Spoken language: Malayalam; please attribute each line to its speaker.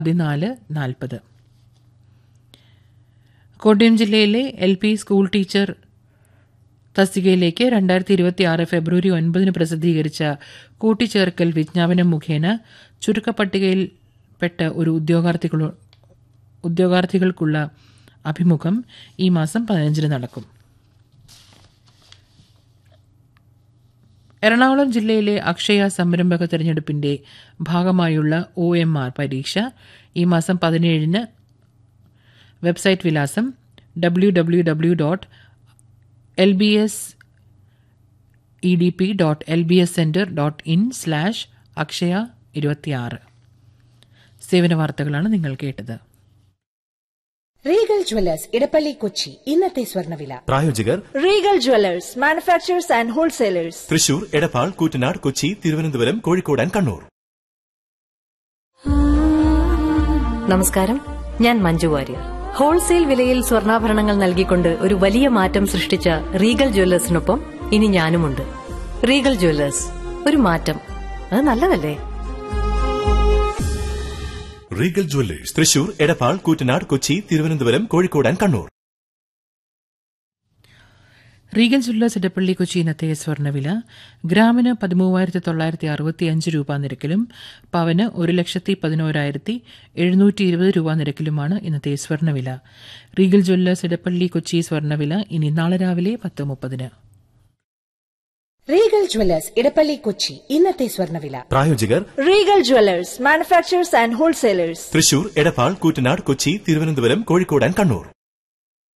Speaker 1: പതിനാല് നാൽപ്പത് കോട്ടയം ജില്ലയിലെ എൽ പി സ്കൂൾ ടീച്ചർ തസ്തികയിലേക്ക് രണ്ടായിരത്തി ഇരുപത്തി ആറ് ഫെബ്രുവരി ഒൻപതിന് പ്രസിദ്ധീകരിച്ച കൂട്ടിച്ചേർക്കൽ വിജ്ഞാപനം മുഖേന ചുരുക്കപ്പട്ടികയിൽപ്പെട്ട ഒരു ഉദ്യോഗാർത്ഥികളു ഉദ്യോഗാർത്ഥികൾക്കുള്ള അഭിമുഖം ഈ മാസം പതിനഞ്ചിന് നടക്കും എറണാകുളം ജില്ലയിലെ അക്ഷയ സംരംഭക തെരഞ്ഞെടുപ്പിന്റെ ഭാഗമായുള്ള ഒ എം ആർ പരീക്ഷ ഈ മാസം പതിനേഴിന് വെബ്സൈറ്റ് വിലാസം W W W dot L B S E D P dot L B S centre dot in slash Akshaya ഇരുപത്തിയാറ് സേവന വാർത്തകളാണ് നിങ്ങൾ കേട്ടത്
Speaker 2: റീഗൽ ജ്വല്ലേഴ്സ് ഇടപ്പള്ളി കൊച്ചി ഇന്നത്തെ സ്വർണ്ണവില
Speaker 3: പ്രായോജകർ
Speaker 4: Regal jewellers manufacturers and wholesalers
Speaker 3: Thrissur Edappal Koottanad Kochi Thiruvananthapuram Kozhikode and Kannur
Speaker 5: നമസ്കാരം ഞാൻ മഞ്ജു വാര്യർ ഹോൾസെയിൽ വിലയിൽ സ്വർണ്ണാഭരണങ്ങൾ നൽകിക്കൊണ്ട് ഒരു വലിയ മാറ്റം സൃഷ്ടിച്ച റീഗൽ ജ്വല്ലേഴ്സിനൊപ്പം ഇനി ഞാനുമുണ്ട് റീഗൽ ജ്വല്ലേഴ്സ് ഒരു മാറ്റം അത് നല്ലതല്ലേ
Speaker 3: Regal jewellers Thrissur Edappal Koottanad Kochi Thiruvananthapuram Kozhikode and Kannur
Speaker 1: Regal jewellers Edappally Kochi ഇന്നത്തെ സ്വർണ്ണവില ഗ്രാമിന് പതിമൂവായിരത്തി തൊള്ളായിരത്തി അറുപത്തി അഞ്ച് രൂപ നിരക്കിലും പവന് ഒരു ലക്ഷത്തി പതിനോരായിരത്തി എഴുന്നൂറ്റി ഇരുപത് രൂപ നിരക്കിലുമാണ് ഇന്നത്തെ സ്വർണ്ണവില റീഗൽ ജ്വല്ലേഴ്സ് ഇടപ്പള്ളി കൊച്ചി സ്വർണ്ണവില ഇനി നാളെ രാവിലെ പത്ത് മുപ്പതിന്
Speaker 2: റീഗൽ ജ്വല്ലേഴ്സ് ഇടപ്പള്ളി കൊച്ചി ഇന്നത്തെ സ്വർണ്ണവില
Speaker 3: പ്രായോജകർ
Speaker 4: Regal jewellers manufacturers and wholesalers
Speaker 3: Thrissur Edappal Koottanad Kochi Thiruvananthapuram Kozhikode and Kannur